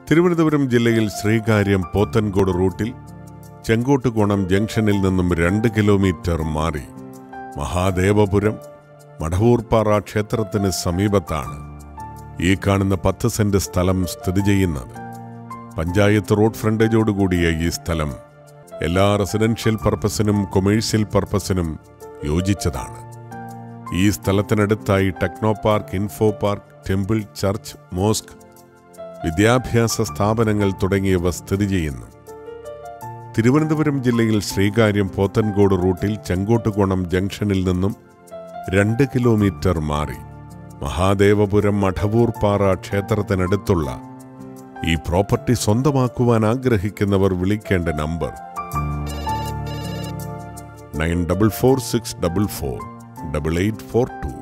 തിരുവനന്തപുരം ജില്ലയിൽ ശ്രീകാര്യം പോത്തൻകോട് റൂട്ടിൽ ചെങ്കോട്ടുകോണം ജംഗ്ഷനിൽ നിന്നും രണ്ട് കിലോമീറ്റർ മാറി മഹാദേവപുരം മടവൂർപ്പാറ ക്ഷേത്രത്തിന് സമീപത്താണ് ഈ കാണുന്ന പത്ത് സെന്റ് സ്ഥലം സ്ഥിതി ചെയ്യുന്നത് പഞ്ചായത്ത് റോഡ് ഫ്രണ്ടേജോടുകൂടിയ ഈ സ്ഥലം എല്ലാ റെസിഡൻഷ്യൽ പർപ്പസിനും കൊമേഴ്സ്യൽ പർപ്പസിനും യോജിച്ചതാണ് ഈ സ്ഥലത്തിനടുത്തായി Technopark Infopark temple church mosque വിദ്യാഭ്യാസ സ്ഥാപനങ്ങൾ തുടങ്ങിയവ സ്ഥിതി ചെയ്യുന്നു തിരുവനന്തപുരം ജില്ലയിൽ ശ്രീകാര്യം പോത്തൻകോട് റൂട്ടിൽ ചെങ്കോട്ടുകോണം ജംഗ്ഷനിൽ നിന്നും രണ്ട് കിലോമീറ്റർ മാറി മഹാദേവപുരം മഠവൂർ പാറ ക്ഷേത്രത്തിനടുത്തുള്ള ഈ പ്രോപ്പർട്ടി സ്വന്തമാക്കുവാൻ ആഗ്രഹിക്കുന്നവർ വിളിക്കേണ്ട number nine double four six double four double eight four to